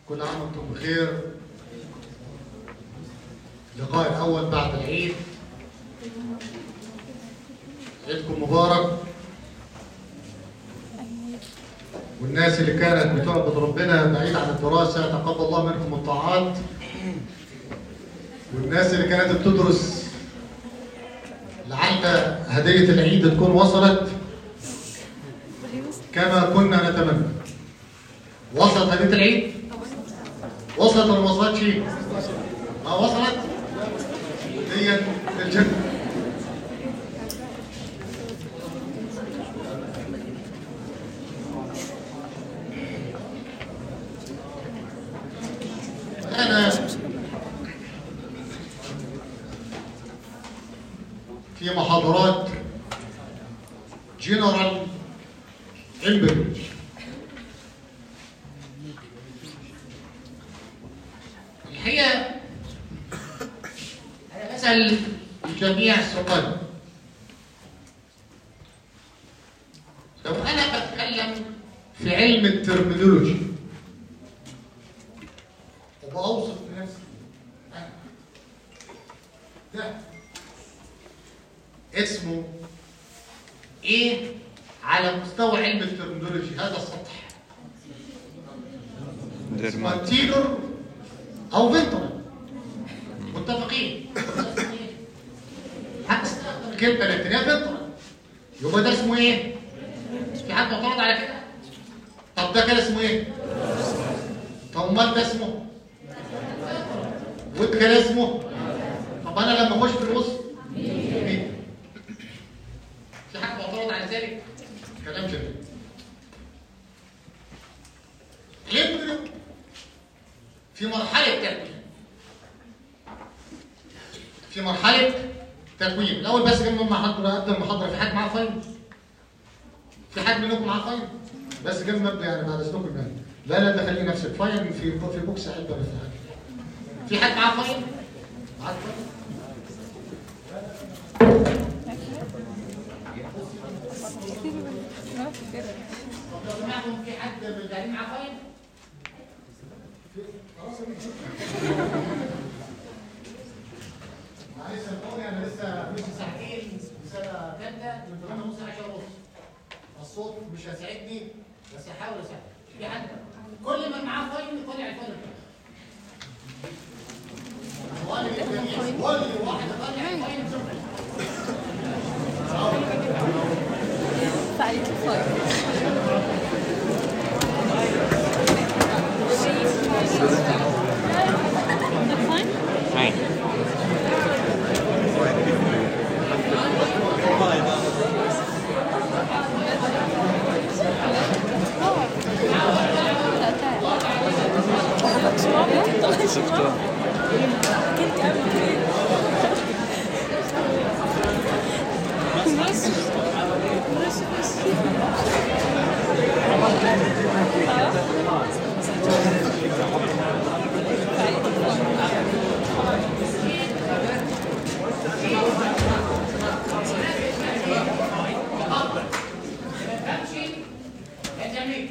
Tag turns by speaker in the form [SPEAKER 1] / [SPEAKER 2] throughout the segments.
[SPEAKER 1] كل عام وانتم بخير اللقاء الأول بعد العيد عيدكم مبارك والناس اللي كانت بتعبد ربنا بعيد عن الدراسة تقبل الله منكم الطاعات والناس اللي كانت بتدرس لعل هدية العيد تكون وصلت كما كنا نتمنى وصلت هدية العيد؟ وصلت ولا ما وصلتش؟ ما وصلت؟ هي الجنة أنا في محاضرات جنرال امبريج الحقيقة أنا بسأل الجميع السؤال لو أنا بتكلم في علم الترمينولوجي وبأوصف نفسي أنا ده اسمه ايه على مستوى علم الترمينولوجي هذا السطح اسمه انتيجر او فينترال متفقين هتستخدم الكلمه الاتنين فينترال يبقى ده اسمه ايه؟ في حد معترض على كده؟ طب ده كده اسمه ايه؟ طب امال ده اسمه؟ وده كده اسمه؟ طب انا لما اخش في الوسط مين؟ في حد معترض على ذلك؟ كلام جميل. الامبريو في مرحلة تكوين. في مرحلة تكوين، الأول بس قبل ما المحاضرة أبدأ المحاضرة في حد معاه فايل؟ في حد منكم معاه فايل؟ بس قبل ما أبدأ يعني بعد إذنكم يعني لا لا ده خلي نفسك فايل في في بوكس علبة بس في حد معاه فايل؟ معاه فايل؟ طب لو سمعتم في حد من القاعدين معاه فايل؟ خلاص معلش سامحوني انا لسه مش ساعتين سنه ثالثه من 8 ونص 10 ونص الصوت مش هيساعدني بس هحاول اساعد في حد كل من معاه فايل يطلع الفايل بتاعه اخواني الجميع كل واحد يطلع الفايل بتاعه
[SPEAKER 2] فعلية الفايل كنت قبل كده
[SPEAKER 1] امشي يا جميل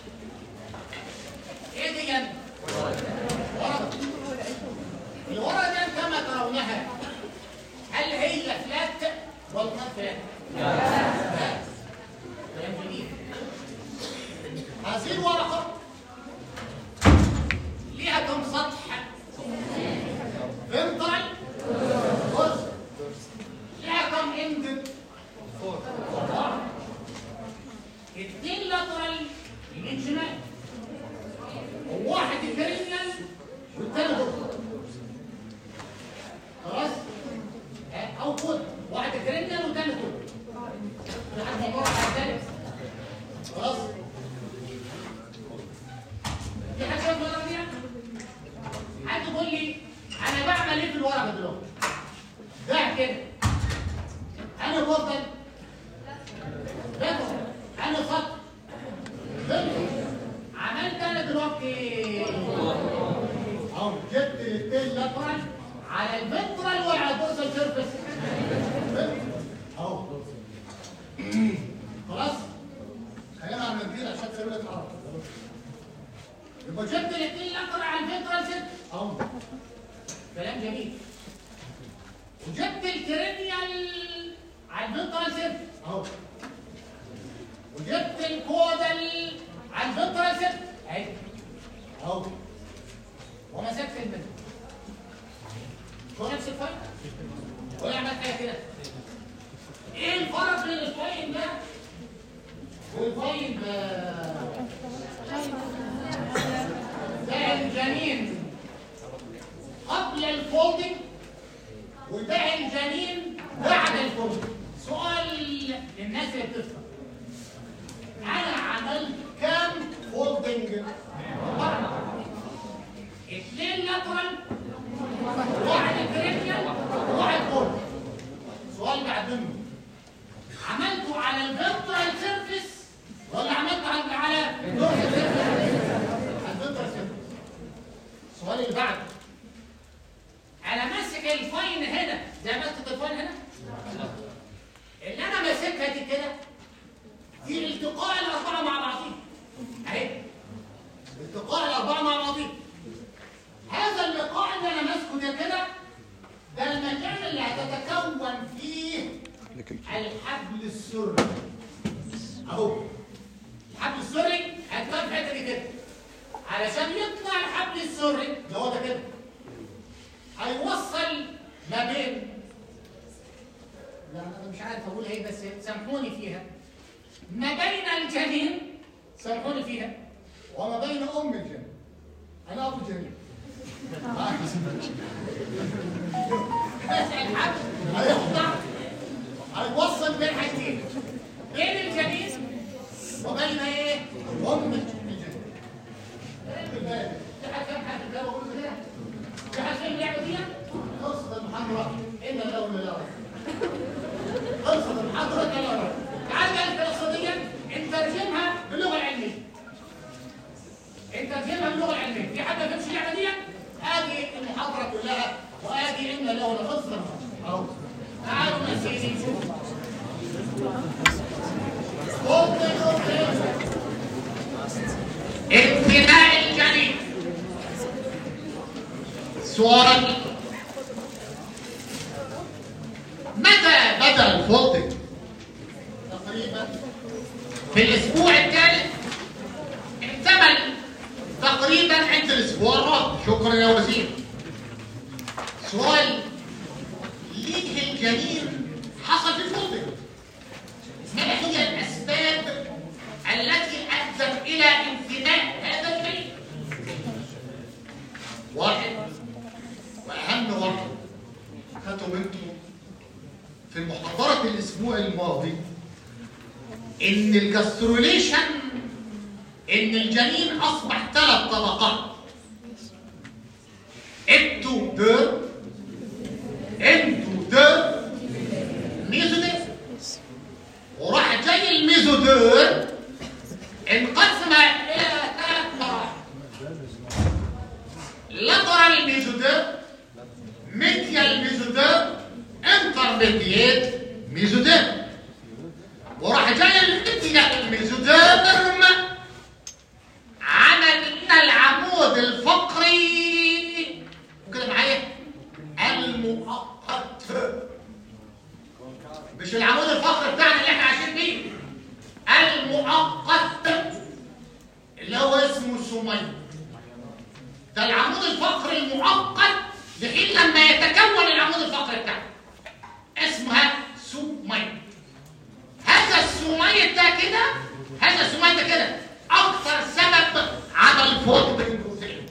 [SPEAKER 1] ايه دي جنب ورقه الورقه دي كما ترونها هل هي فلات ولا نوت فلات؟ فلات. كلام جميل هذه الورقه ليها كم سطح؟ فنترال جزء ليها كم اند؟ أربعة اثنين لاترال يمين شمال وواحد كريميال والتاني غرفة خلاص آه، او كود واحد كريميال والتاني كود لحد ما نروح على الثالث خلاص في حاجه شايف الورقه دي حد يقول لي انا بعمل ايه في الورقه دلوقتي ده كده انا بفضل بفضل انا خط عملت انا دلوقتي اهو جبت الاثنين لاترال على المنترال وعلى الدورسال سيرفيس اهو خلاص خلينا على المنديل عشان تسوي لك عرض يبقى جبت الاثنين الاكتر على الفنترال سيرفيس اهو كلام جميل وجبت الكرينيال على الفنترال سيرفيس اهو وجبت الكودال على الفنترال سيرفيس اهي اهو ومسكت المنت شو نفس الفرق؟ ولا عملت حاجه كده؟ ايه الفرق بين الفاين ده والفاين ده؟ ده الجنين قبل الفولدنج وده الجنين بعد الفولدنج سؤال للناس اللي بتفهم انا عملت كام فولدنج؟ أربعة اثنين لاترال واحد كريتيال وواحد فولد سؤال بعد منه عملته على الفنترال سيرفيس ولا عملته على على الدورسال سيرفيس؟ على الفنترال سيرفيس السؤال اللي بعده انا ماسك الفاين هنا زي ماسكه الفاين هنا اللي انا ماسكها دي كده دي التقاء الاربعه مع بعضهم اهي التقاء الاربعه مع بعضهم هذا اللقاء اللي انا ماسكه ده كده ده المكان اللي هتتكون فيه الحبل السري اهو الحبل السري هتكون في الحته دي كده علشان يطلع الحبل السري اللي هو ده كده هيوصل ما بين لا انا مش عارف اقول ايه بس سامحوني فيها ما بين الجنين سامحوني فيها وما بين ام الجنين انا ابو الجنين الحبل هيقطع هيوصل بين حاجتين بين الجنين وبين ايه؟ ام الجنين في حد كام حد ده بقول كده؟ في حد فاهم اللعبه دي؟ خلصت المحاضره ان الاول لا خلصت المحاضره لا لا تعال بقى الفلسطينيه نترجمها باللغه العلميه نترجمها باللغه العلميه في حد ما فهمش اللعبه دي؟ ادي المحاضره كلها وادي ان له خلصت المحاضره اهو تعالوا يا سيدي اوكي اوكي انتهاء الجنين سؤال متى بدا الفولدنج تقريبا في الاسبوع الثالث اكتمل تقريبا عند الاسبوع الرابع شكرا يا وزير سؤال ليه الجنين حصل في الفولدنج ما هي الاسباب التي ادت الى انتهاء هذا الجنين واحد واهم واحد خدتوا منكم في محاضرة الأسبوع الماضي إن الجاستروليشن إن الجنين أصبح ثلاث طبقات إكتو دير إنتو دير ميزودير وراح جاي الميزودير انقسم إلى ثلاث مراحل لاترال ميزودير ميديال ميزودير انترميديت ميزودير وراح جاي الميديال ميزوديرم عمل لنا العمود الفقري كده معايا المؤقت مش العمود الفقري بتاعنا اللي احنا عايشين بيه المؤقت اللي هو اسمه سميه ده العمود الفقري المؤقت لحين لما يتكون العمود الفقري بتاعه اسمها سميه هذا السميه ده كده هذا السميه ده كده اكثر سبب عمل فوق بالبروتين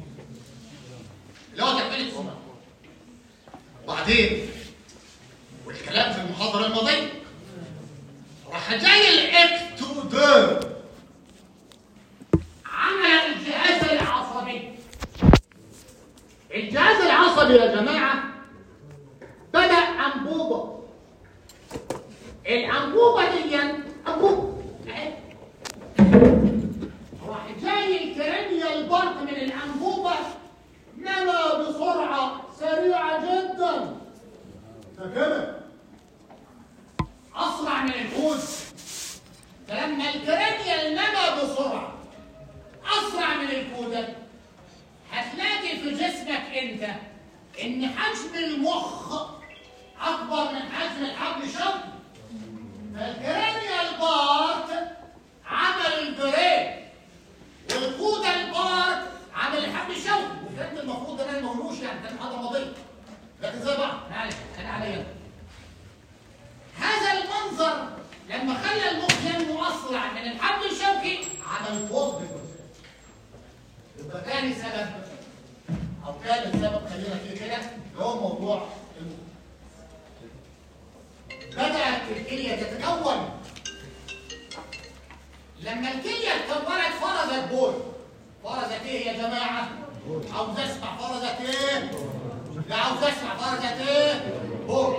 [SPEAKER 1] اللي هو تكمله السميه وبعدين والكلام في المحاضره الماضيه راح جاي الاكتودير عمل الجهاز العصبي الجهاز العصبي يا جماعة بدأ أنبوبة الأنبوبة دي أنبوبة أهي. ان حجم المخ اكبر من حجم الحبل الشوكي فالكرينيال بارت عمل البرين والكودال بارت عمل الحبل الشوكي وكان المفروض ان انا ما اقولوش يعني كان محاضره ماضيه لكن زي بعض معلش كان عليا هذا المنظر لما خلى المخ ينمو اسرع من الحبل الشوكي عمل فوق يبقى تاني سبب او ثالث سبب خلينا فيه كده اللي هو موضوع المخ بدات الكليه تتكون لما الكليه اتكونت فرزت بول فرزت ايه يا جماعه؟ عاوز اسمع فرزت ايه؟ لا عاوز اسمع فرزت ايه؟ بول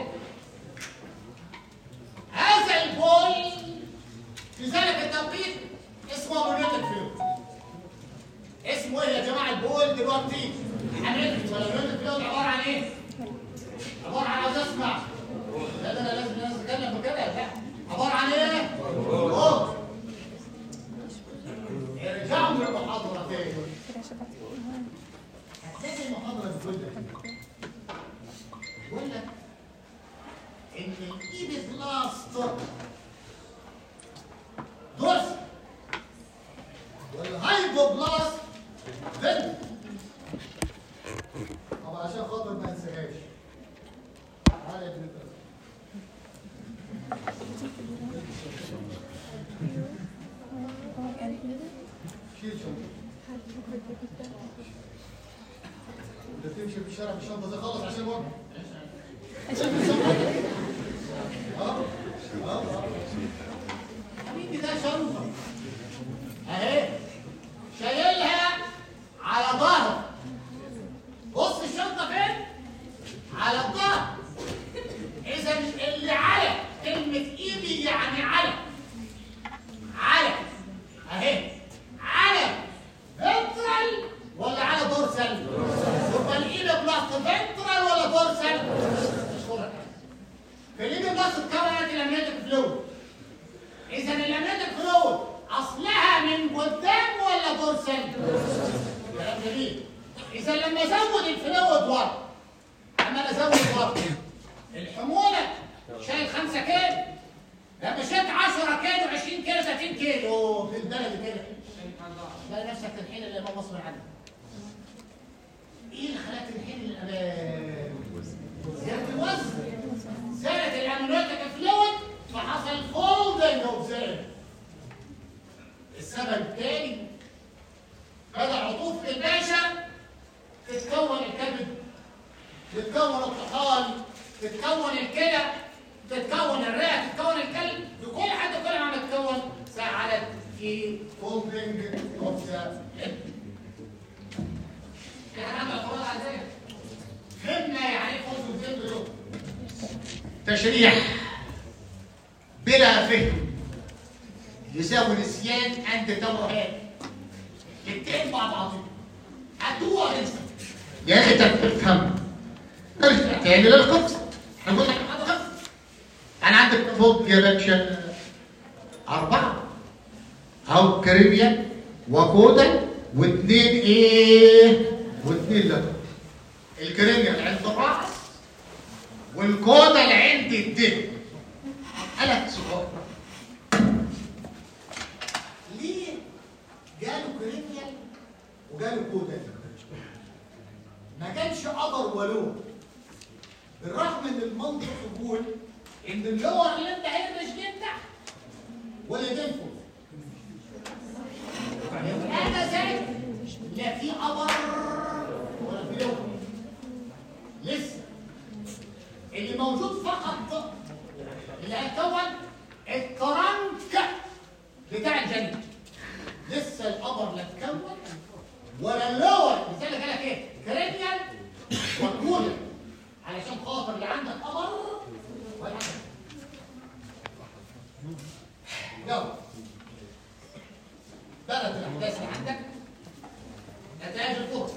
[SPEAKER 1] هذا البول في ذلك التوقيت اسمه مونيتك فلويد اسمه ايه يا جماعه البول دلوقتي؟ حنركز ولا مونيتك فلويد عباره عن ايه؟ عباره عن عاوز اسمع لا ده انا لازم لازم اتكلم بكده لا عباره عن ايه؟ بول ارجعوا من المحاضره تاني هتلاقي المحاضره بتقول لك بيقول لك ان الايبيبلاست دورس والهايبوبلاست فيلم طب عشان خاطر ما انساهاش تعالى يا ابن الأسد. شيل شنطة انت تمشي في الشارع بالشنطة دي خلص عشان الوقت اه اه حبيبي ده شنطة اهي شايلها على ظهر بص الشنطة فين؟ على الظهر إذا اللي على كلمة إيدي يعني على على أهي على فنترال ولا على دورسال؟ يبقى الإيد بلاست فنترال ولا دورسال؟ أشكرك في الإيد بلاست اتكونت الأمنيتك فلويد إذا الأمنيتك فلويد أصلها من قدام ولا دورسال؟ كلام جميل إذا لما أزود الفلويد ورا لما أزود ورا الحمولة شايل 5 كيلو لما شلت 10 كيلو 20 كيلو 30 كيلو في البلد كده تلاقي نفسك تنحين الامام غصب عنك ايه اللي خلاك تنحين للامام؟ زيادة الوزن زادت الامنيوتيك فلويد فحصل فولدنج اوف ذلك السبب الثاني بدا عطوف في الباشا تتكون الكبد تتكون الطحال تتكون الكلى تتكون الرئه تتكون الكلب بكل حد كل ما تتكون ساعدت في فولدنج اوف ذا في حاجه الفروض عندنا فهمنا يعني ايه فولدنج اوف تشريح بلا فهم يساوي نسيان انت توهان الاثنين مع بعضهم هتوه انت يا اخي انت بتفهم ارجع تاني للقصه هنقول لك حاجه قصه انا عندك فوق يا باشا اربعه او كاريبيان وكودا واثنين ايه واثنين لا الكاريبيان عند الراس والكودا اللي عند الدهن قالك سؤال ليه جاله كاريبيان وجاله كودا ما كانش قدر ولو بالرغم ان المنطق يقول ان اللور اللي انت هنا مش جاي تحت ولا تنفذ هذا زي لا في قبر ولا في لور لسه اللي موجود فقط اللي هيتكون الترنك بتاع الجنة لسه القبر لا اتكون ولا اللور مثال قال لك ايه كرينيال وكولر علشان خاطر اللي عندك قمر ولا عندك جو بلد الاحداث اللي عندك نتائج الكره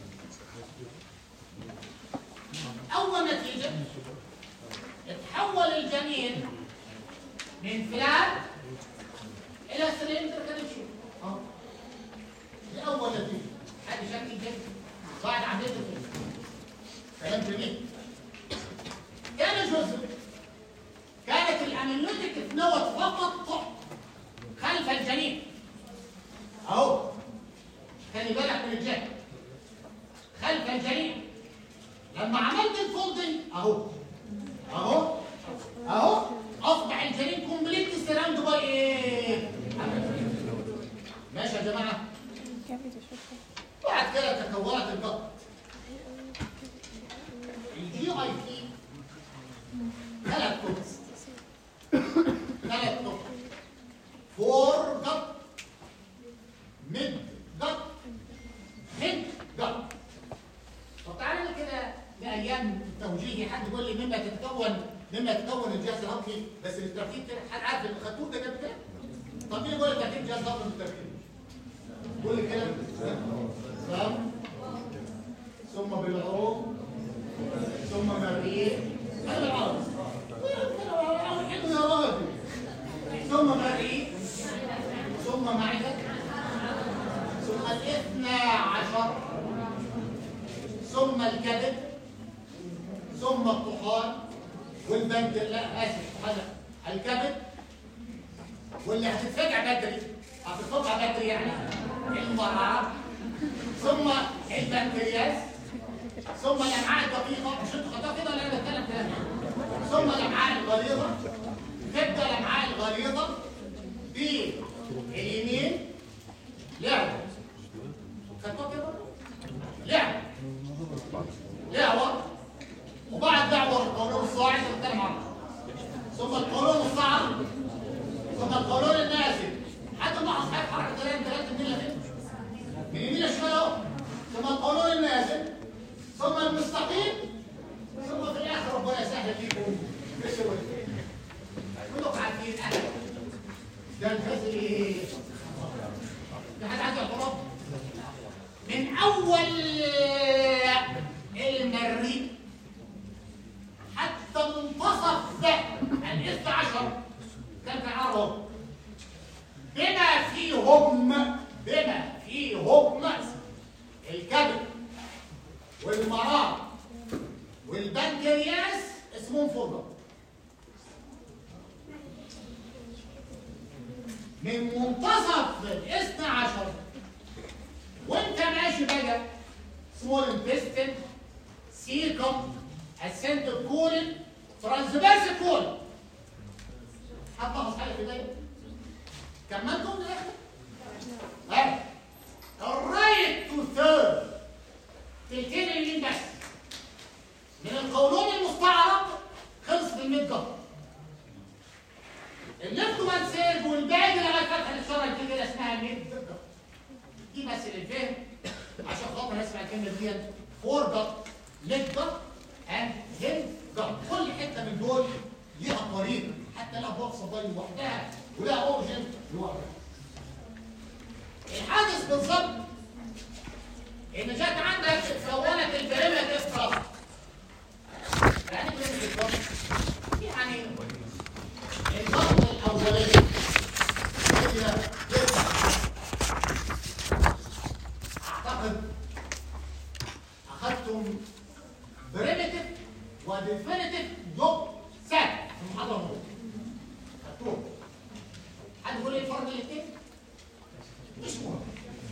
[SPEAKER 1] اول نتيجه اتحول الجنين من فلان الى سلندر كالشيو اه دي اول نتيجه هذه شكل الجسم بعد عمليه الفلان من الجهه خلف الجريمه لما عملت الفولدنج اهو اهو اهو اصبح الجريم كومبليت سراوند باي ايه؟ ماشي يا جماعه بعد كده تكونت الجط الجي اي تي ثلاث كتب ثلاث كتب فور جط ميد جط هيد جط طب تعالى كده لايام توجيهي حد يقول لي مما تتكون مما يتكون الجهاز الهضمي بس الترتيب كده حد عارف ان خدتوه ده كده طب مين يقول لي ترتيب الجهاز الهضمي بالترتيب؟ قول لي كده ثم ثم بالعروق ثم مريء هذا العرض حلو يا راجل ثم مريء ثم معدة ثم الاثنى عشر ثم الكبد ثم الطحال والبنك لا اسف هذا الكبد واللي هتتفجع بدري هتتفجع بدري يعني المرأة ثم البنكرياس ثم الامعاء الدقيقه مش انتوا خدتوها كده ولا انا بتكلم كلام ثم الامعاء الغليظه تبدا الامعاء الغليظه باليمين لعبه خدتوها كده لعبه لعبه وبعد لعبه القولون الصاعد اللي بتكلم عنه ثم القولون الصاعد ثم القولون النازل حتى مع اصحاب حركه ثلاثه ثلاثه من اليمين من يمين لشمال اهو ثم القولون النازل ثم المستقيم ثم في الاخر ربنا يسهل ليكم بشر كلكم عارفين انا ده الفاز ايه؟ في حد عنده اعتراض؟ من اول المريء حتى منتصف ده الاثنى عشر كان في عرض بما فيهم بما فيهم الكبد والمرار والبنكرياس اسمهم فرجة من منتصف الاثنى عشر وانت ماشي بقى سمول انتستين سيكم اسنت كولن ترانسفيرس كولن هتلاحظ حاجه في ده كملتم للاخر ها الرايت تو ثيرد تلتين اليمين بس من القولون المستعرض خلص بالميد جبر الليفت مان سيرف والباقي لغايه فتحه الشرج دي كده اسمها ميد جبر دي بس للفهم عشان خاطر اسمع الكلمه دي فور جبر ليد جبر اند هيد جبر كل حته من دول ليها طريق حتى لها بوكس صدري لوحدها ولها اورجن لوحدها الحادث بالظبط ان جت عندك كونت البريمة افراز يعني بريمة افراز يعني الضغط الاولاني هي يرفع اعتقد اخذتم بريمتيف وديفينيتيف دوب سات في المحاضره الاولى خدتوهم حد يقول لي الفرق بين الاثنين؟ مش مهم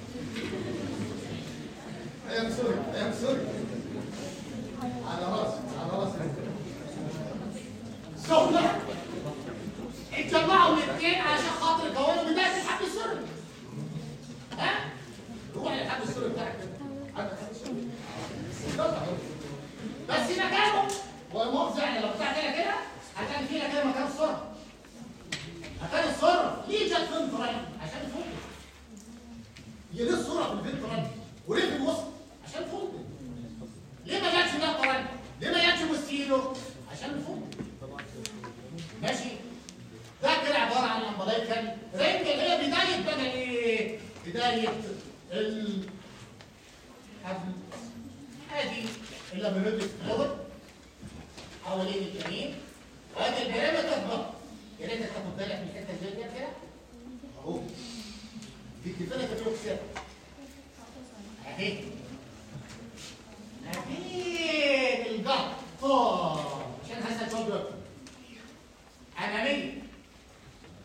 [SPEAKER 1] I am sorry, I am sorry. على راسي على راسي سهلة اتجمعوا الاثنين عشان خاطر يكونوا بداية الحب السري ها؟ روح للحب السري بتاعك حد الحب السري يلا. بس مكانه هو مؤاخذة يعني لو بتاع كده كده هتلاقي فيه كده مكان السرعة مكان السرعة ليه جت فنترال عشان يفوق هي ليه السرعة في الفنترال وليه في الوسط عشان فوق ليه ما جاتش لاترال ليه ما جاتش مستيلو عشان الفوق ماشي ده كده عباره عن امبلايكال رينج اللي هي بدايه بقى ايه بدايه ال حبل ادي اللابيريتك فلويد حوالين الجنين وادي البريمتر بلوك يا ريتك تاخد بالك من الحته اللي جايه كده اهو دي كفايه كتروكسات اهي اهي الجهر عشان هسه شويه اماميه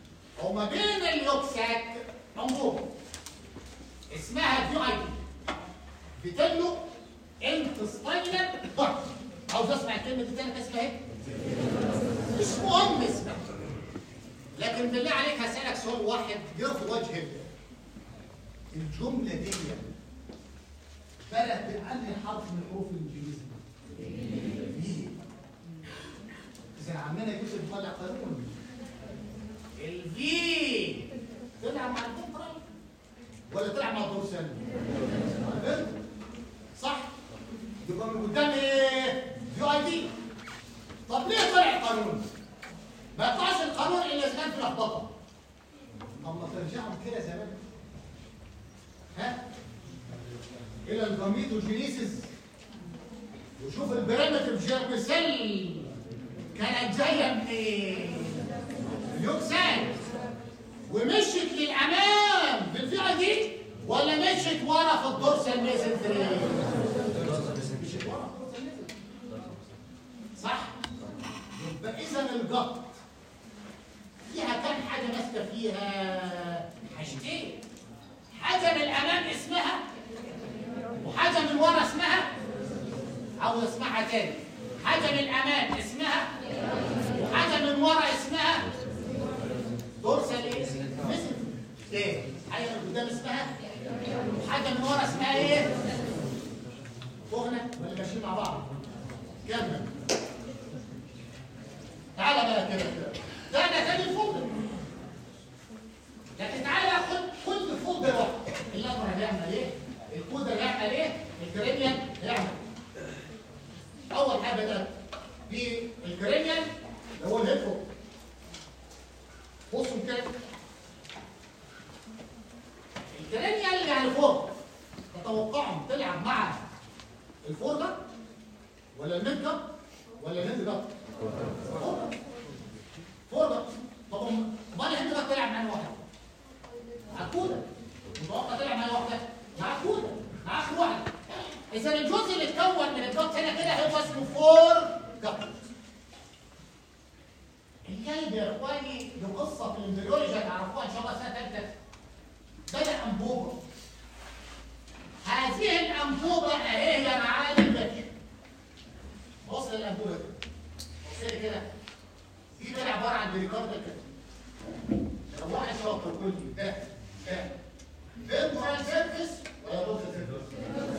[SPEAKER 1] وما بين اليوكسات انظر اسمها دي اي دي بتملك انتستاينال ضغط عاوز اسمع الكلمه دي تاني اسمها ايه؟ مش مهم اسمها لكن بالله عليك هسألك سؤال واحد يرفض وجه الله الجملة دي بدأت بأنهي حرف من حروف الإنجليزي؟ في إذا عمنا يوسف طلع قانون الفي طلع مع الكفرة ولا طلع مع الدورسال؟ صح؟ يبقى من قدام ايه؟ يو اي دي طب ليه طلع القانون؟ ما يطلعش القانون الا اذا كان في لخبطه اما ترجعوا كده زمان ها الى الجاميتوجينيسيس وشوف البريمتيف جيرم سيل كانت جايه من ايه؟ اليوكسان ومشيت للامام بالفعل دي ولا مشيت ورا في الدورسال ميزنتري؟ مشيت ورا في الدورسال ميزنتري صح؟ يبقى اذا الجط فيها كم حاجه ماسكه فيها حاجتين حاجه من الامام اسمها وحاجه من ورا اسمها عاوز اسمعها تاني حاجه من الامام اسمها وحاجه من ورا اسمها دورسال ايه؟ مثل ايه؟ حاجه من قدام اسمها وحاجه من ورا اسمها ايه؟ فوقنا ولا ماشيين مع بعض؟ كمل تعالى بقى كده كده ده انا تاني فولدر لكن تعالى خد كل فولدر واحد الاكبر هيعمل ايه؟ الكودر هيعمل ايه؟ الكريميان هيعمل اول حاجه ده في الكريميان اللي هو الهيدفون بصوا كده الكريميان يعني فوق تتوقعهم تلعب مع الفورجر ولا الميد كاب ولا الهيد كاب؟ فورجر طب امال الهيد كاب تلعب مع واحد مع الكوده متوقع تلعب مع واحده مع الكوده مع اخر واحد اذا الجزء اللي اتكون من الكاب هنا كده هو اسمه فور كاب الجلد يا اخواني له قصه في الامبريولوجي هتعرفوها ان شاء الله سنه ثالثه بدا انبوبه هذه الانبوبه اهي يا معالم باشا بص للانبوبه دي بص لي كده دي كده عباره عن بريكارد كده لو واحد شاطر كل ده ده فينترال سيرفيس ولا دوكس سيرفيس؟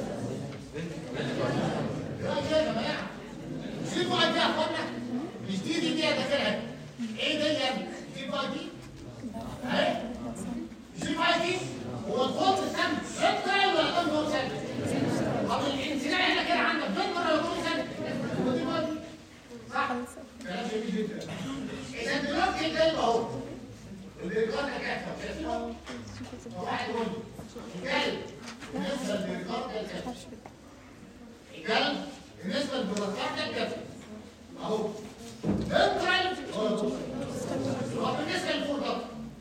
[SPEAKER 1] يا جماعه شوفوا قد ايه يا اخوانا مش دي دي دي داخلها ايه ده يا ابني؟ دي بقى دي اهي دي بقى دي هو الخط السم سنترال ولا كام سيرفيس؟ طب الانسداد هنا كده عندك فينترال ولا كام سيرفيس؟ هو دي بقى دي صح؟ كلام جميل جدا اذا دلوقتي الكلب اهو الريكارد كافه شايفين اهو واحد يقول الكلب بالنسبه للريكارد الكافه الكلب بالنسبه للريكارد الكافه اهو فنترال ولا دوسرال طب بالنسبه للفوق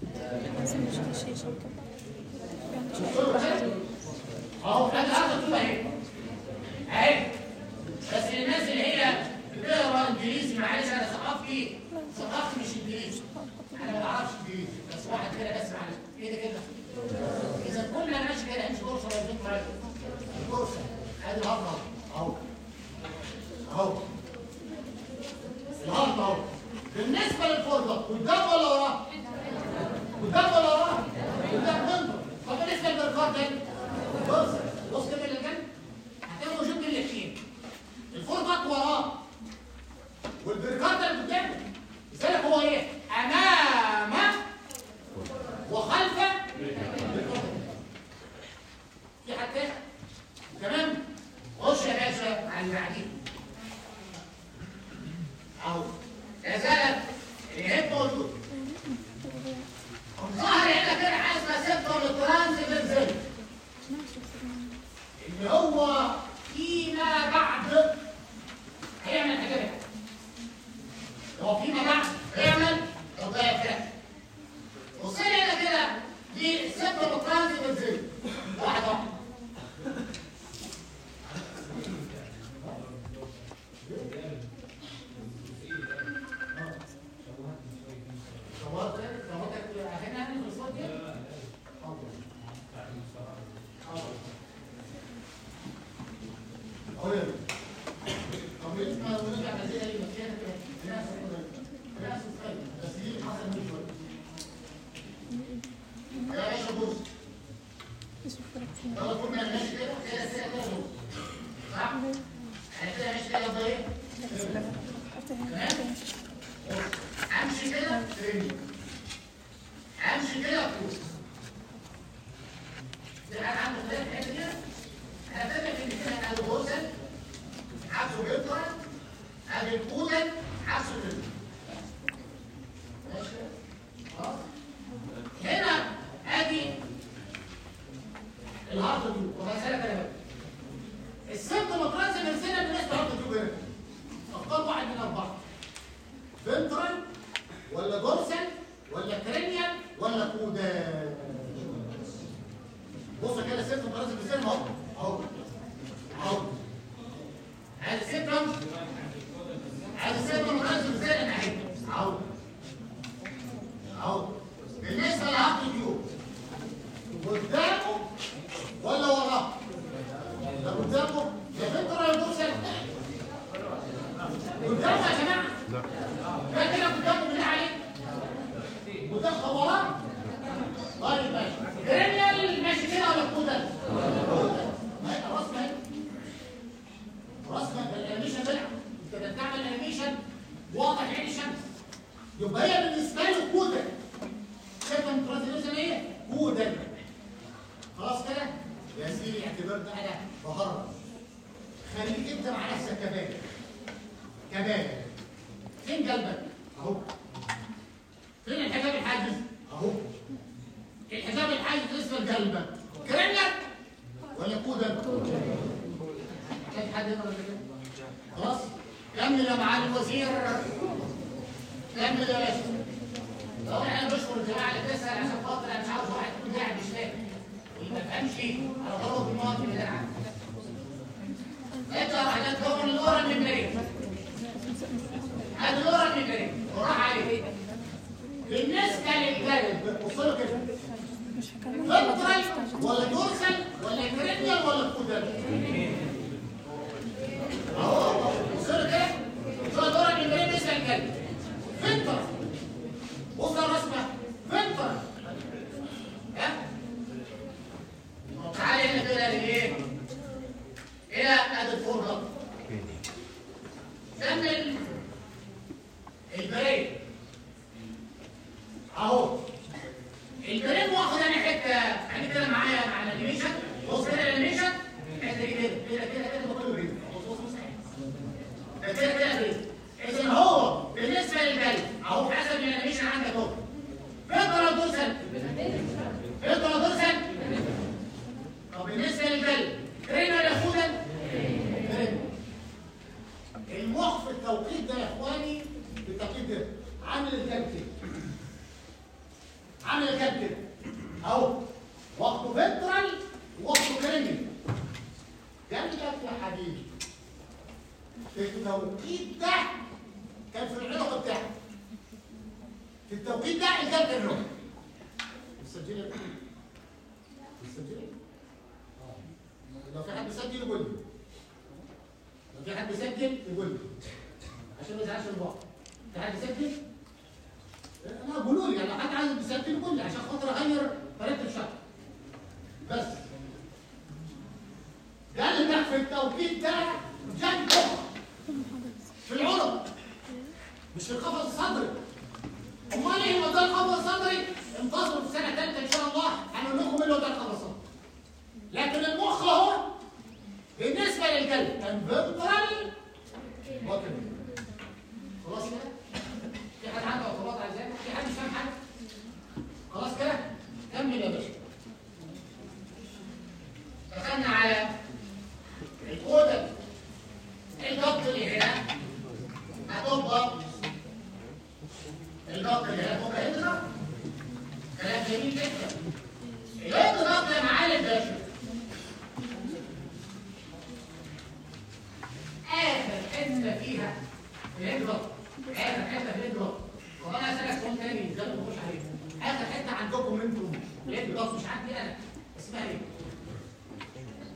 [SPEAKER 1] اهو انا هاخد طول اهي اهي بس الناس اللي هي بتقرا انجليزي معلش انا ثقافتي ثقافتي مش انجليزي انا ما بعرفش انجليزي بس واحد كده بسمع ايه ده كده اذا كنا ماشي كده امشي كورس ولا يديك مركز كورس ادي الهضمه اهو اهو الهضمه اهو بالنسبه للفرده قدام ولا وراه؟ قدام ولا وراه؟ قدام منه طب بالنسبه للبركات ده بص بص كده اللي جنب هتلاقي موجود من الاثنين الفرده وراه والبركات ده اللي قدامه لذلك هو ايه؟ امام وخلف في حد تاني تمام خش يا باشا على اللي بعديه اهو لا زالت الهيب موجود ظهر هنا كده حاجه اسمها سيبتوم ترانزيت اهو يا بيه. طب ليه ما ونرجع نزيدها ليه؟ ما فيها كده. نفس القدرة. نفس القدرة. بس دي حصل منه شوية. يا باشا بص. لو كنا ماشي كده كده كده كده بص. صح؟ يعني كده ماشي كده يبقى ايه؟ تمام؟ امشي كده ترمي امشي كده فوق في حد عنده خلاف في الحته دي انا فاكر ان كده ادي غرزه عكسه بيطلع ادي الكوده عكسه بيطلع ماشي خلاص هنا ادي الهارد تيوب طب هسألك انا بقى الست مطرز من سنه بالنسبه لهارد تيوب هنا اختار واحد من اربعه فنترال ولا دورسال ولا كرينيال ولا كودا بص كده الست مطرز من سنه اهو اهو اهو عايز السيبتم عايز السيبتم مطرز من سنه اهي اهو اهو بالنسبه لهارد تيوب قدامه ولا وراه؟ ده قدامه يا فنترال ولا دورسال قدامه يا جماعه ده كده قدامه بالله عليك قدام خبرات طيب ماشي كريميال ماشي كده ولا كودا ما هي خلاص ما هي خلاص ما هي الانيميشن طلع انت بتعمل انيميشن واضح عين الشمس يبقى هي بالنسبه له كودا شايفه الترانزليشن ايه كودا خلاص كده يا سيدي اعتبر ده انا بهرب خليك انت مع نفسك كمان كمان فين قلبك اهو فين الحجاب الحاجز اهو الحجاب الحاجز بالنسبه لقلبك كرنك ولا كودك كيف حد يقدر كده خلاص كمل يا معالي الوزير كمل يا باشا لو احنا بشكر الجماعه اللي بتسال عشان خاطر انا مش عاوز واحد يكون قاعد مش فاهم ما فهمش على ضربه المواطن اللي قاعد اقرا حاجات كون اللورا الممبريه هذا اللورا الممبريه وراح عليه بالنسبه للجلد وصلوا كده فنترال ولا دورسال ولا كرينيال ولا كودال اهو وصلوا كده وصلوا اللورا الممبريه بالنسبه للجلد فنترال وصل الرسمه فنترال ها تعالى هنا كده لايه الى ادي الفرقه كمل البريد اهو البريد واخد انا حته يعني كده معايا مع الانيميشن بص كده الانيميشن حته كده كده كده كده ده كله بريد بص بص بص ده كده كده بريد اذا هو بالنسبه للبريد اهو حسب الانيميشن عندك اهو فيضرب دوسل فيضرب دوسل طب بالنسبه للبريد كريمه ياخدها المخ في التوقيت ده يا اخواني في التوقيت ده عامل الكام كده عامل الكام كده اهو وقته فنترال وقته كريمي جنبك يا حبيبي في التوقيت ده كان في العنق بتاعه في التوقيت ده الكام كان له السجله السجله لو في حد سجل يقول لي لو في حد سجل يقول لي عشان ما نزعلش البعض في حد سجل انا قولوا لي لو حد عايز يسجل يقول لي عشان خاطر اغير طريقه الشرح بس قلبك في التوقيت ده جنبه في العنق مش في القفص الصدري امال ايه هو ده القفص الصدري انتظروا في سنه ثالثه ان شاء الله هنقول لكم ايه هو ده القفص الصدري لكن المخ اهو بالنسبه للقلب كان فنترال وكن خلاص كده في حد عنده اعتراض على ذلك في حد مش فاهم حاجه خلاص كده كمل يا باشا دخلنا على الكودة الضغط اللي هنا هتبقى الضغط اللي هنا تبقى هنا كلام جميل جدا الضغط يا معالي الباشا اخر حته فيها الانضغط اخر حته في الانضغط وانا اسالك سؤال تاني ده ما تخش عليه اخر حته عندكم انتم الانضغط مش عندي انا اسمها ايه؟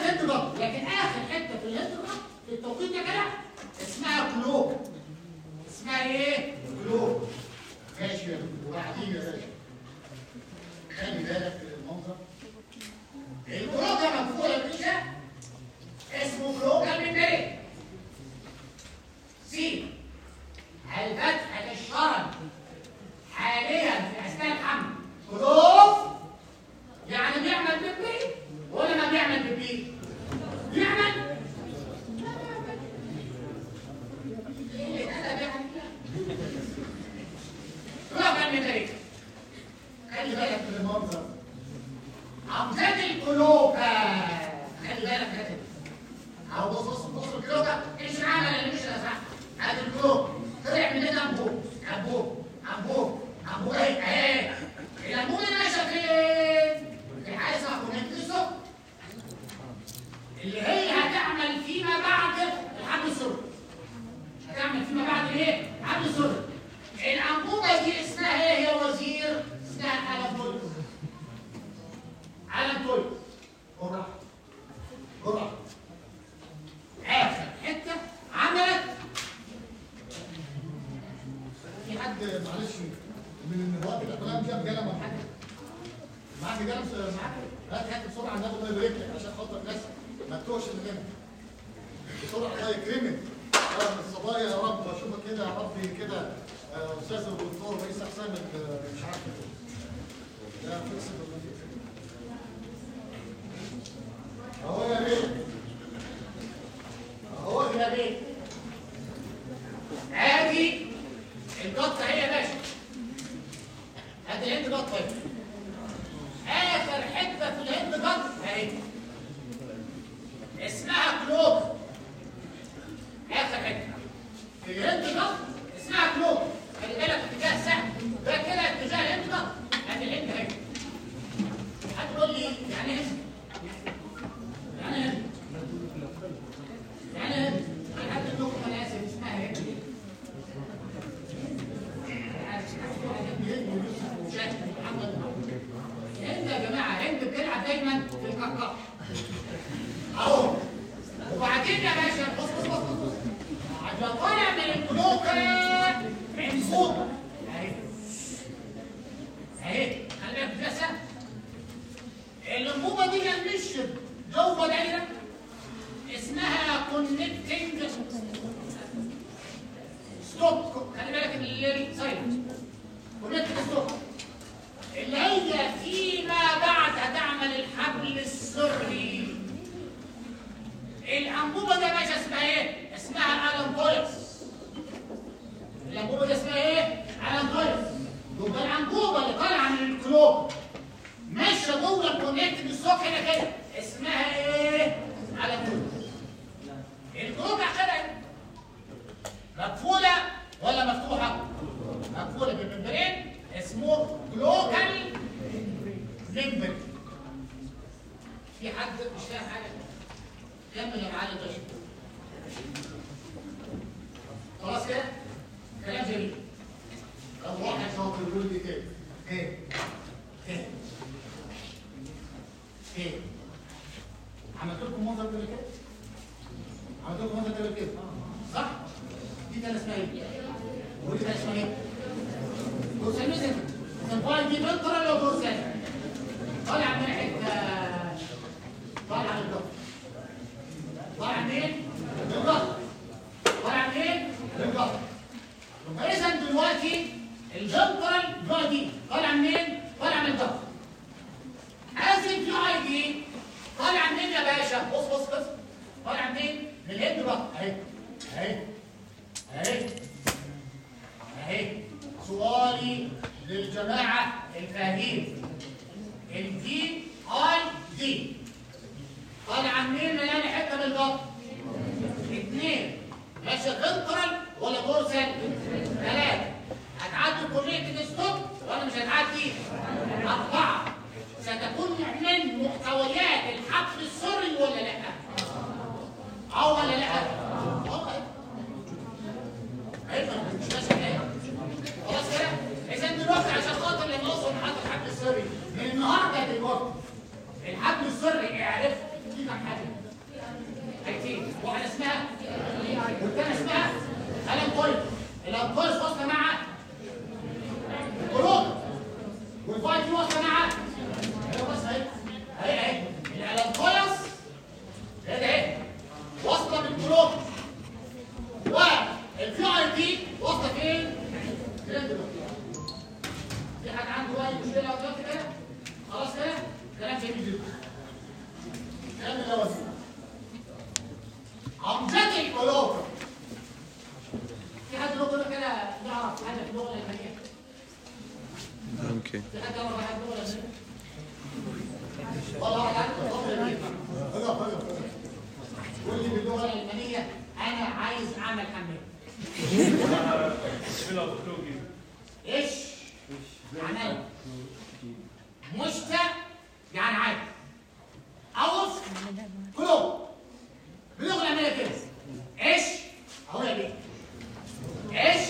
[SPEAKER 1] الهند ضغط لكن اخر حته في الهند ضغط في التوقيت ده كده اسمها كلوب اسمها ايه؟ كلوب ماشي يا دكتور وبعدين يا باشا خلي بالك من المنظر الكلوب ده مفهوم يا باشا اسمه كلوب المنبري سي الفتحة الشرج حاليا في اثناء الحمل كلوب يعني بيعمل بيبي ولا ما بيعمل بيبي؟ بيعمل إيه ده بيعمل رفع المدارك خلي بالك من المنظر عمزات الكلوكة خلي بالك من هذا اهو بص بص بص الكلوكة ايش العمل اللي مش صح هذا الكلوك طلع من هنا انبوب انبوب انبوب انبوب اهي اهي الانبوب اللي ماشيه فين؟ في حاجه اسمها كونكتيسو اللي هي هتعمل فيما بعد الحمل السري هتعمل فيما بعد ايه؟ حمل السري الانبوبه دي اسمها ايه يا وزير؟ اسمها الانبوبه علم طول بالراحه بالراحه اخر حته عملت في حد معلش من الوقت الاقلام جاب قلم ولا حاجه معاك قلم معاك هات هات بسرعه ناخد الله يبارك لك عشان خاطر الناس ما تتوهش مننا بسرعه الله يكرمك يا رب الصبايا يا رب اشوفك كده يا رب كده آه، استاذ والدكتور رئيس اقسام ال- مش عارف إيه. لا فيكس اهو يا بيه اهو يا بيه ادي القطه اهي يا باشا ادي الهند قطه اهي اخر حته في الهند قطه اهي اسمها كلوب اخر حته في الهند قطه اسمها كلوب خلي بالك اتجاه السهم ده كده اتجاه الهند قطه ادي الهند اهي هتقول لي يعني ايه هند؟ يعني ايه هند؟ يعني ايه هند؟ انا حد لكم انا اسف اسمها هند هند يا جماعه هند بتلعب دايما في الكركر اهو وبعدين يا باشا بص بص بص بص عشان طالع من البلوكه عنصوبه اهي اهي خلي بالك ده سهل الانبوبه دي مش جوه دايره اسمها كونكتنج ستوب خلي بالك ان الليل سايلنت كونكتنج ستوب اللي هي فيما بعد هتعمل الحبل السري الانبوبه ده يا باشا اسمها ايه؟ اسمها الانبوليس الانبوبه دي اسمها ايه؟ الانبوليس يبقى الانبوبه اللي طالعه من الكلوب ماشيه جوه الكونكتنج ستوب هنا كده اسمها ايه؟ الانبوليس الكلوب كده مقفوله ولا مفتوحه؟ مقفوله بالممبرين اسمه جلوكال ممبرين في حد مش فاهم حاجه كمل يا معلم باشا خلاص كده كلام جميل طب واحد شاطر يقول لي ايه ايه ايه ايه عملت لكم منظر كده كده عملت لكم منظر كده كده صح دي كان اسمها ايه ودي كان اسمها ايه بورسلميزم الفايل دي بنطره ولا بورسل طالع من حته طالع من الضغط طالع منين؟ من الضغط طالع منين؟ من الضغط يبقى اذا دلوقتي الجنترال جاي دي طالع منين؟ طالع من الضغط هذه الجاي دي طالع منين يا باشا؟ بص بص بص طالع منين؟ من الهند بقى اهي اهي اهي اهي سؤالي للجماعة الفاهمين الدي اي دي طالعة منين مليانة حتة من البطن اثنين ماشي فنترال ولا بورسل ثلاثة هتعدي كلية ستوب ولا مش هتعدي أربعة ستكون من محتويات الحبل السري ولا لا؟ أو ولا لا؟ اه ايوه مش ماشي كده خلاص كده اذا دلوقتي عشان خاطر لما اوصل لحد الحبل السري من النهارده دلوقتي الحبل السري اعرف في كام حاجه واحده اسمها والثانيه اسمها الانكويد الانكويد واصله مع الكلوك والفايت واصله مع ايوه بس اهي اهي اهي الانكويس ايه ده اهي واصله بالكلوك والفي اي بي واصله فين؟ فين دلوقتي؟ في حد عنده اي مشكله دلوقتي كده؟ خلاص كده؟ كلام جميل جدا. كلام ده وسيله. عمدة الكلوك. في حد له كده كده يعرف حاجه في اللغه الالمانيه؟
[SPEAKER 3] ممكن
[SPEAKER 1] في حد يعرف حاجه في اللغه الالمانيه؟ والله واحد عنده اللغه الالمانيه. هلا هلا قول لي باللغه الالمانيه انا عايز اعمل حمام. ايش؟ عمل مشتى يعني عادي اوف كلهم باللغه الالمانيه كده ايش؟ اهو يا بيه ايش؟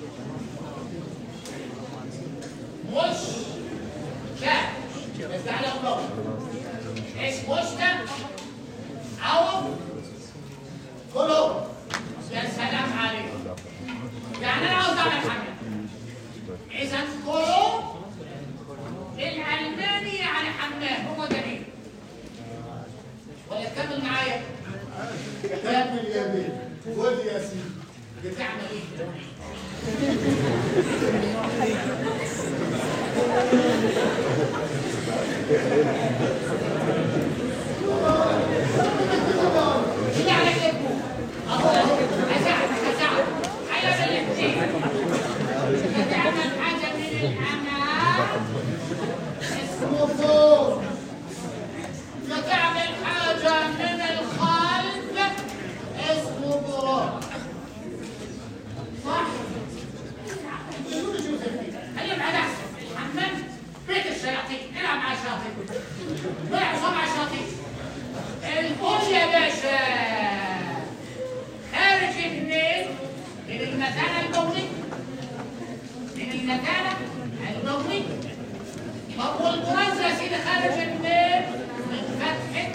[SPEAKER 1] مش لا بس تعالى اقول ايش مشتى اوف كلهم يا سلام عليكم يعني انا عاوز اعمل حمام اذا كلهم الالماني يعني حمام هو جميل ولا تكمل معايا كمل يا بيه خد يا سيدي بتعمل ايه اللي عليك يكون اهو اهو هساعدك هساعدك ايوه بالاحتياج هتعمل حاجه من الامام اسمه فوق تعمل حاجة من الخلف اسمه براق صح؟ شو شو خليهم على الحمام بيت الشياطين العب مع الشياطين العب مع الشياطين الكل يا باشا خارج اثنين من المكان البولي من المكان البولي طب والبراز يا سيدي خارج منين؟ من فتحة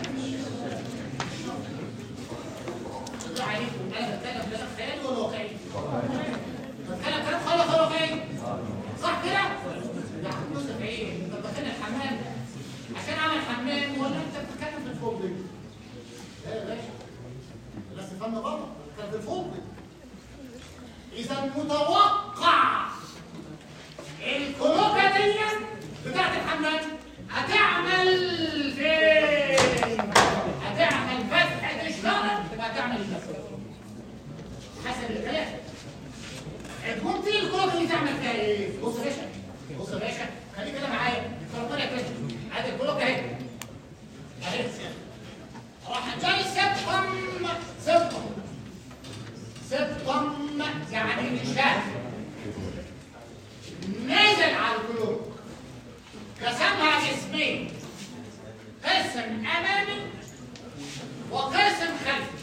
[SPEAKER 1] الله عليكم انا بتكلم كلام خيالي ولا واقعي؟ بتكلم كلام خيالي ولا واقعي؟ صح كده؟ لا بص ايه؟ انت داخل الحمام عشان اعمل حمام ولا انت بتتكلم في الفوضى؟ لا يا باشا بس فن بره كان في الفوضى اذا متوقع الكلوكة دي بتاعت الحمام هتعمل فين؟ هتعمل فتحة الشرط وهتعمل الفتحة حسب الكلام تقوم تيجي الكلوكة دي تعمل فيها ايه؟ بص يا باشا بص يا باشا خليك كده معايا فرقنا كده ادي الكلوكة اهي اهي راح جاي سبطم سبطم سبطم يعني شاف نزل على القلوب قسمها قسمين قسم امامي وقسم خلفي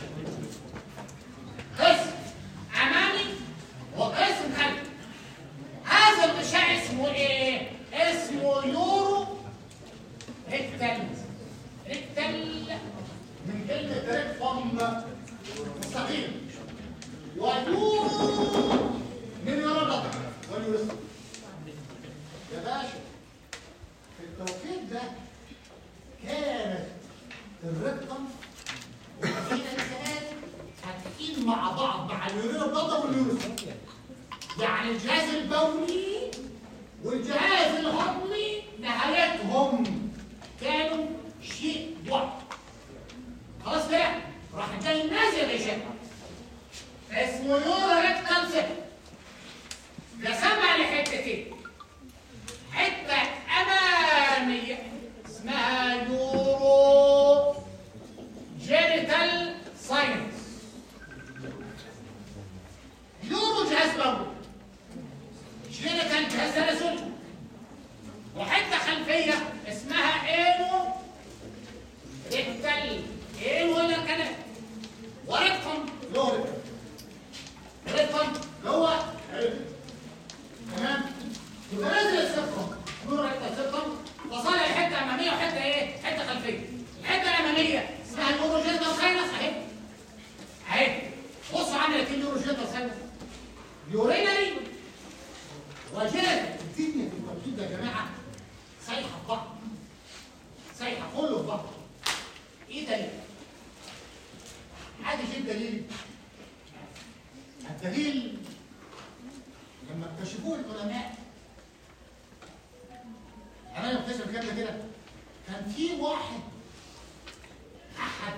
[SPEAKER 1] قسم امامي وقسم خلفي هذا الغشاء اسمه ايه اسمه يورو ريكتال ريكتال من كلمه ريكتم مستقيم ويورو من يرى واليورست يا باشا في التوقيت ده كانت الرقم والمدينة كمان فاتحين مع بعض مع اليورين الضغط واليورين يعني الجهاز البولي والجهاز الهضمي نهايتهم كانوا شيء واحد خلاص كده راح جاي نازل غشاء اسمه يورو ريكتال سيل قسمها لحتتين حته اماميه اسمها يورو جينيتال ساينس يورو جهاز بول جينيتال جهاز تناسلي وحته خلفيه اسمها اينو ريكتال اينو ولا كلام وريكتم له ريكتم ريكتم الدليل الدليل لما اكتشفوه العلماء انا اكتشف الكلام ده كده كان في واحد احد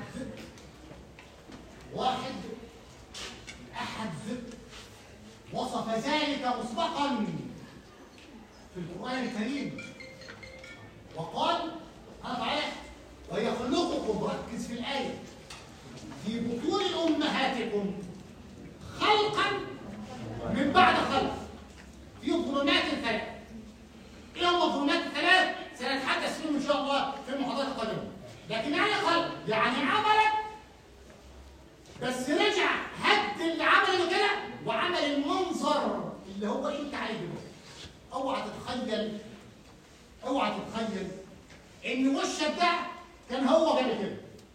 [SPEAKER 1] واحد احد وصف ذلك مسبقا في القران الكريم وقال انا تعالى ويخلقكم ركز في الايه في بطون امهاتكم خلقا من بعد خلق في ظلمات ثلاث ايه هم الظلمات الثلاث سنتحدث فيهم ان شاء الله في المحاضرات القادمه لكن يعني خلق يعني عملك بس رجع هد اللي عمله كده وعمل المنظر اللي هو انت عايزه اوعى تتخيل اوعى تتخيل ان وشك ده كان هو جاي كده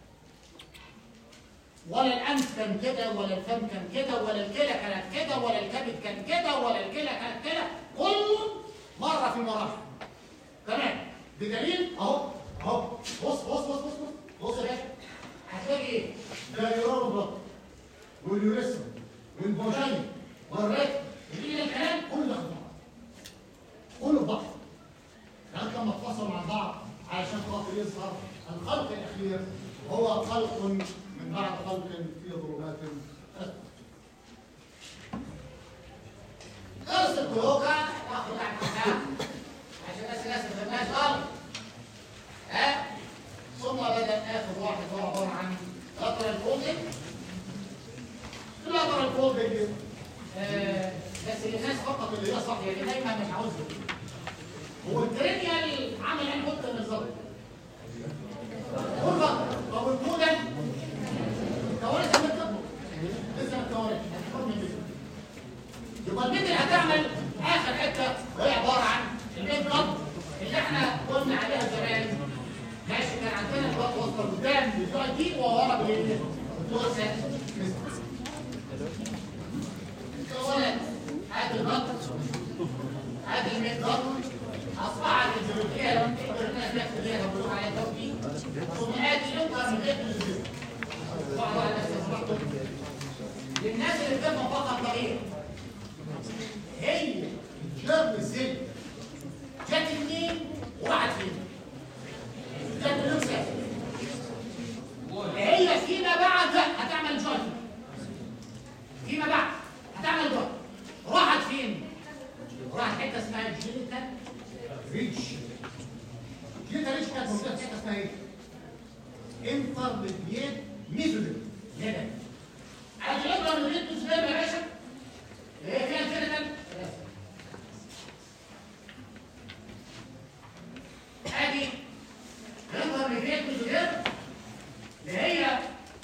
[SPEAKER 1] ولا الانف كان كده ولا الفم كان كده ولا الكلى كانت كده ولا الكبد كان كده ولا الكلى كانت كده كله مره في مراحل تمام بدليل اهو اهو بص بص بص بص بص بص يا باشا هتلاقي ايه؟ ده يورام البطن واليوريثم والفاجين والريك اللي الكلام كله داخل في بعض كله في بعض لغايه لما اتفصلوا مع بعض علشان خاطر يظهر الخلق الاخير وهو خلق من بعد خلق في ظلمات ثلاث. درس الكلوكا ناخد عن الكلام عشان بس الناس ما فهمناش غلط ها ثم بدا اخر واحد هو عباره عن قطر الفولدنج القطر الفولدنج آه بس الناس فقط اللي هي صح يعني دايما مش عاوز هو الكرينيال عامل عين قطه بالظبط هو الفقر طب الكودن كوارث لما تكبر لسه ما كوارث هتكون من بيت يبقى البيت اللي هتعمل اخر حته وهي عباره عن البيت بلط اللي احنا قلنا عليها زمان ماشي كان عندنا البلط واصله قدام بالجوع دي وورا بالايه؟ بالجوع اولا هات البلط هات الميت بلط اصبحت الجيولوجيه الناس بيحكوا ليها بيقولوا عليها توفي ثم اتي ينقر من بيت للبيت بعض الناس يصبحوا للناس اللي بتفهم فقط طريق هي جرب السن جت منين وراحت فين جت من نفسها هي فيما بعد هتعمل جوين فيما بعد هتعمل جوين راحت فين راحت حته اسمها جينيتال ريتش جينيتال ريتش كانت موجوده في حته اسمها ايه انترميديت ميزودين هنا عايز الابره من ريت ميزودين يا باشا اللي هي فيها جينيتال ادي انترميديت ميزودين اللي هي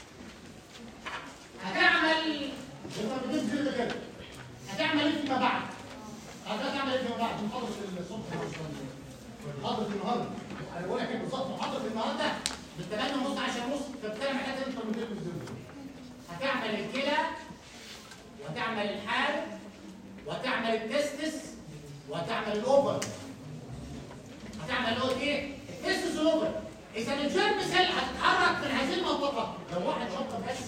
[SPEAKER 1] هتعمل انترميديت ميزودين كده هتعمل ايه فيما بعد هتعمل ايه فيما بعد محاضره الصبح محاضره النهارده انا بقول لك ايه بالظبط محاضره النهارده بالثمانية ونص عشان ونص فبتكلم عن حته انترميديت ميزودين هتعمل الكلى وتعمل الحال وتعمل التستس وتعمل الاوفر هتعمل اللي هو ايه؟ التستس والاوفر اذا الجيرم سيل هتتحرك من هذه المنطقه لو واحد شط ماشي